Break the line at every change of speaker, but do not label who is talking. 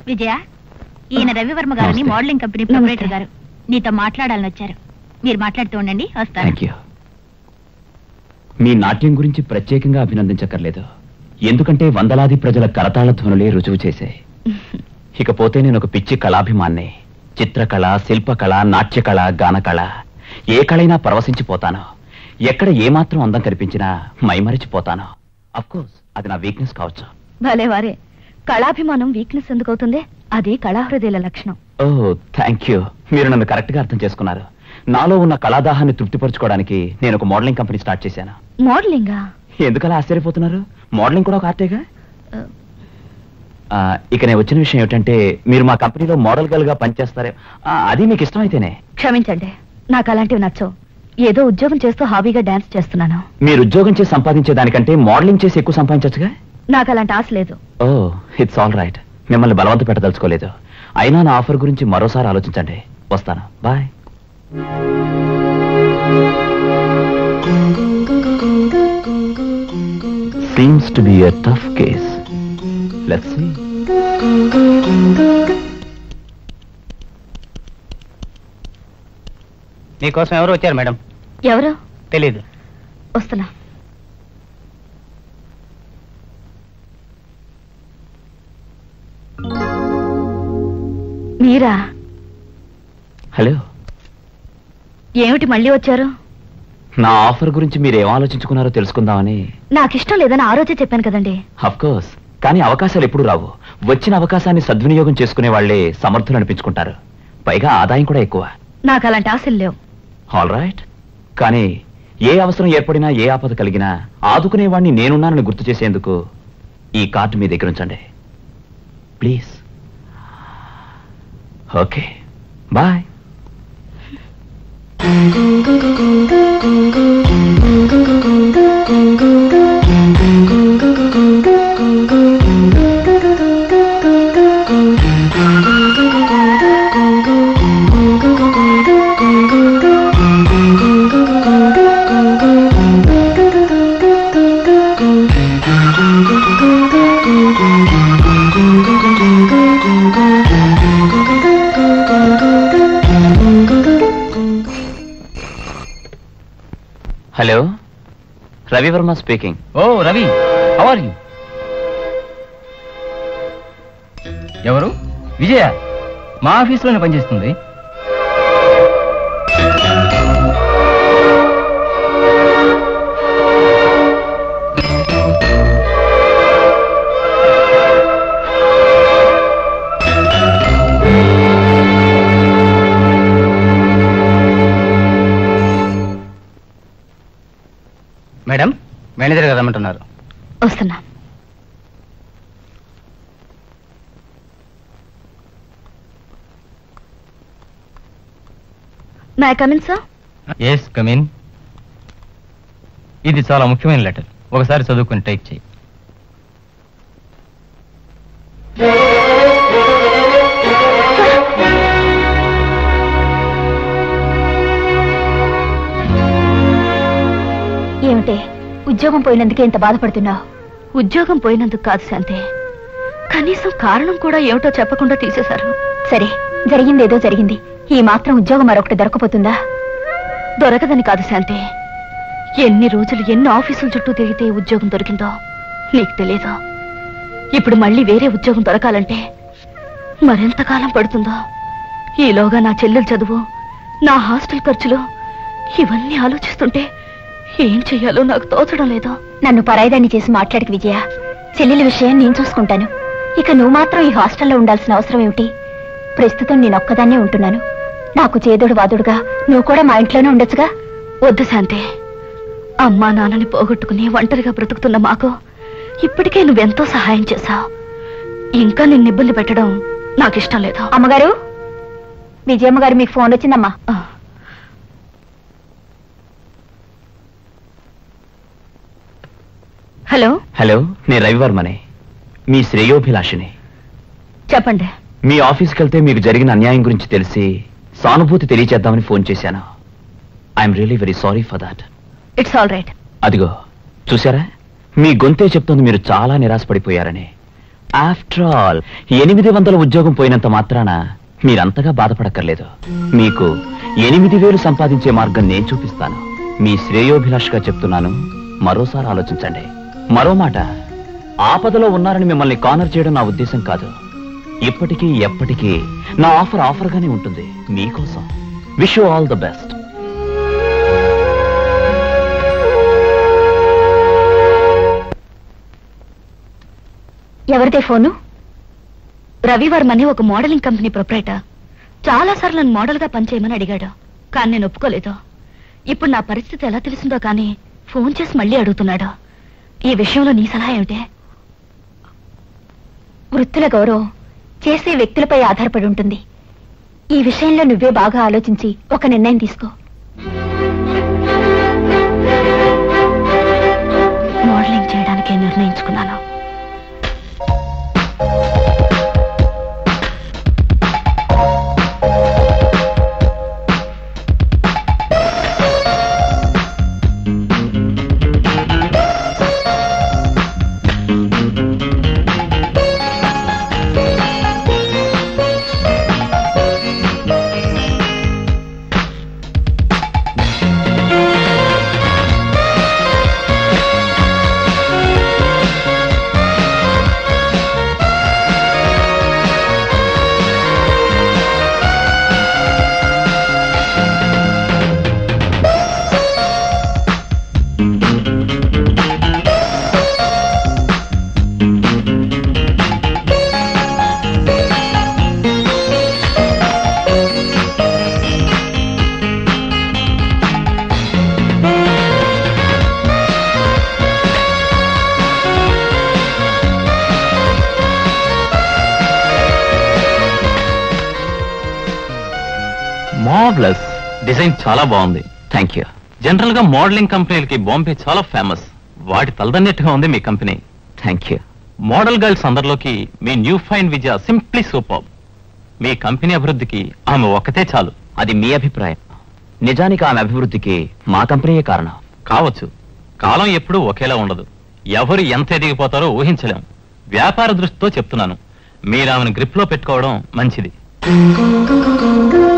విజయ ఈయన రవివర్మ గారిని
నమస్తే.
మోడలింగ్ కంపెనీ ప్రొపరేటర్ గారు నీతో మాట్లాడాలని వచ్చారు మీరు మాట్లాడుతూ ఉండండి వస్తాను
థ్యాంక్ యూ మీ నాట్యం గురించి ప్రత్యేకంగా అభినందించక్కర్లేదు ఎందుకంటే వందలాది ప్రజల కరతాళ ధ్వనులే రుజువు చేశాయి ఇకపోతే నేను ఒక పిచ్చి కళాభిమాన్ని చిత్రకళ శిల్పకళ నాట్యకళ గానకళ ఏ కళైనా పరవశించిపోతాను ఎక్కడ ఏమాత్రం అందం కనిపించినా మైమరిచిపోతాను కోర్స్ అది నా వీక్నెస్ కావచ్చు
భలే వారే కళాభిమానం వీక్నెస్ ఎందుకు అవుతుంది అది కళాహృదయాల లక్షణం
ఓ థ్యాంక్ యూ మీరు నన్ను కరెక్ట్ గా అర్థం చేసుకున్నారు నాలో ఉన్న కళాదాహాన్ని తృప్తిపరచుకోవడానికి నేను ఒక మోడలింగ్ కంపెనీ స్టార్ట్ చేశాను
మోడలింగా
ఎందుకలా ఆశ్చర్యపోతున్నారు మోడలింగ్ కూడా ఒక ఆర్టేగా ఆ, ఇక నేను వచ్చిన విషయం ఏమిటంటే మీరు మా కంపెనీలో మోడల్ గర్ల్ గా పనిచేస్తారే ఆ, అది మీకు ఇష్టమైతేనే
క్షమించండి నాకు అలాంటివి నచ్చవు ఏదో ఉద్యోగం చేస్తూ హాబీగా డాన్స్ చేస్తున్నాను
మీరు ఉద్యోగం చేసి సంపాదించే దానికంటే మోడలింగ్ చేసి ఎక్కువ సంపాదించచ్చుగా
నాకు అలాంటి ఆశ లేదు
ఓ ఇట్స్ ఆల్ రైట్ మిమ్మల్ని బలవంత పెట్టదలుచుకోలేదు అయినా నా ఆఫర్ గురించి మరోసారి ఆలోచించండి వస్తాను boy seems to be a tough case let's see
మీకోసం ఎవరు వచ్చారు మేడం
ఎవరు
తెలీదు
వస్తున్నా మీరా
హలో
ఏమిటి మళ్ళీ వచ్చారు
నా ఆఫర్ గురించి మీరు ఏం ఆలోచించుకున్నారో తెలుసుకుందామని
నాకు ఇష్టం లేదని ఆ రోజే చెప్పాను కదండి
అఫ్ కోర్స్ కానీ అవకాశాలు ఎప్పుడు రావు వచ్చిన అవకాశాన్ని సద్వినియోగం చేసుకునే వాళ్లే సమర్థులు అనిపించుకుంటారు పైగా ఆదాయం కూడా ఎక్కువ
నాకు అలాంటి ఆశలు లేవు
ఆల్ రైట్ కానీ ఏ అవసరం ఏర్పడినా ఏ ఆపద కలిగినా ఆదుకునేవాడిని నేనున్నానని గుర్తు చేసేందుకు ఈ కార్డు మీ దగ్గర ఉంచండి please okay bye hello Ravi Varma speaking
ఓ రవి హౌ ఆర్ యూ ఎవరు విజయ మా ఆఫీస్లోనే పనిచేస్తుంది మేడం మేనేజర్ గారు రమ్మంటున్నారు
వస్తున్నా may come in sir
yes come in ఇది చాలా ముఖ్యమైన లెటర్ ఒకసారి చదువుకొని టైప్ చేయి
ఏమిటి ఉద్యోగం పోయినందుకే ఇంత బాధపడుతున్నావు ఉద్యోగం పోయినందుకు కాదు శాంతి కనీసం కారణం కూడా ఏమిటో చెప్పకుండా తీసేశారు సరే జరిగిందేదో జరిగింది ఈ మాత్రం ఉద్యోగం మరొకటి దొరకపోతుందా దొరకదని కాదు శాంతి ఎన్ని రోజులు ఎన్ని ఆఫీసుల చుట్టూ తిరిగితే ఈ ఉద్యోగం దొరికిందో నీకు తెలియదు ఇప్పుడు మళ్ళీ వేరే ఉద్యోగం దొరకాలంటే మరెంత కాలం పడుతుందో ఈలోగా నా చెల్లెలు చదువు నా హాస్టల్ ఖర్చులు ఇవన్నీ ఆలోచిస్తుంటే ఏం చెయ్యాలో నాకు తోచడం లేదు నన్ను పరాయిదాన్ని చేసి మాట్లాడికి విజయ చెల్లెల విషయం నేను చూసుకుంటాను ఇక నువ్వు మాత్రం ఈ హాస్టల్లో ఉండాల్సిన అవసరం ఏమిటి ప్రస్తుతం నేను ఒక్కదాన్నే ఉంటున్నాను నాకు చేదుడు వాదుడుగా నువ్వు కూడా మా ఇంట్లోనే ఉండొచ్చుగా వద్దు శాంతి అమ్మా నాన్నని పోగొట్టుకుని ఒంటరిగా బ్రతుకుతున్న మాకు ఇప్పటికే నువ్వెంతో సహాయం చేశావు ఇంకా నిన్ను ఇబ్బంది పెట్టడం నాకు ఇష్టం లేదు అమ్మగారు విజయమ్మ గారు మీకు ఫోన్ వచ్చిందమ్మా హలో
హలో నేను రవివర్మని మీ శ్రేయోభిలాషిని
చెప్పండి
మీ ఆఫీస్కి వెళ్తే మీకు జరిగిన అన్యాయం గురించి తెలిసి సానుభూతి తెలియచేద్దామని ఫోన్ చేశాను I'm really very sorry for that
it's all right
అదిగో చూసారా మీ గొంతే చెప్తోంది మీరు చాలా నిరాశపడిపోయారని ఆఫ్టర్ ఆల్ ఎనిమిది వందల ఉద్యోగం పోయినంత మాత్రాన మీరంతగా బాధపడక్కర్లేదు మీకు ఎనిమిది వేలు సంపాదించే మార్గం నేను చూపిస్తాను మీ శ్రేయోభిలాష్గా చెప్తున్నాను మరోసారి ఆలోచించండి మరో మాట ఆపదలో ఉన్నారని మిమ్మల్ని కానర్ చేయడం నా ఉద్దేశం కాదు ఇప్పటికీ ఎప్పటికీ నా ఆఫర్ ఆఫర్గానే ఉంటుంది మీకోసం wish you all the best
ఎవరిదే ఫోను రవివర్మ అని ఒక మోడలింగ్ కంపెనీ ప్రొపరేటర్ చాలా సార్లు నన్ను మోడల్గా పనిచేయమని అడిగాడు కానీ నేను ఒప్పుకోలేదు ఇప్పుడు నా పరిస్థితి ఎలా తెలిసిందో కానీ ఫోన్ చేసి మళ్ళీ అడుగుతున్నాడు ఈ విషయంలో నీ సలహా ఏమిటే వృత్తుల గౌరవం చేసే వ్యక్తులపై ఆధారపడి ఉంటుంది ఈ విషయంలో నువ్వే బాగా ఆలోచించి ఒక నిర్ణయం తీసుకో మోడలింగ్ చేయడానికే నిర్ణయించుకున్నాను
మార్వలస్
డిజైన్ చాలా బాగుంది
థ్యాంక్ యూ
జనరల్ గా మోడలింగ్ కంపెనీలకి బాంబే చాలా ఫేమస్ వాటి తలదన్నట్టుగా ఉంది మీ company
thank you
model girls అందరిలోకి మీ new fine Vijaya simply super మీ కంపెనీ అభివృద్ధికి ఆమె ఒక్కతే చాలు
అది మీ అభిప్రాయం నిజానికి ఆమె అభివృద్ధికి మా కంపెనీయే కారణం
కావచ్చు కాలం ఎప్పుడూ ఒకేలా ఉండదు ఎవరు ఎంత ఎదిగిపోతారో ఊహించలేం వ్యాపార దృష్టితో చెప్తున్నాను మీరు ఆమెను గ్రిప్ లో పెట్టుకోవడం మంచిది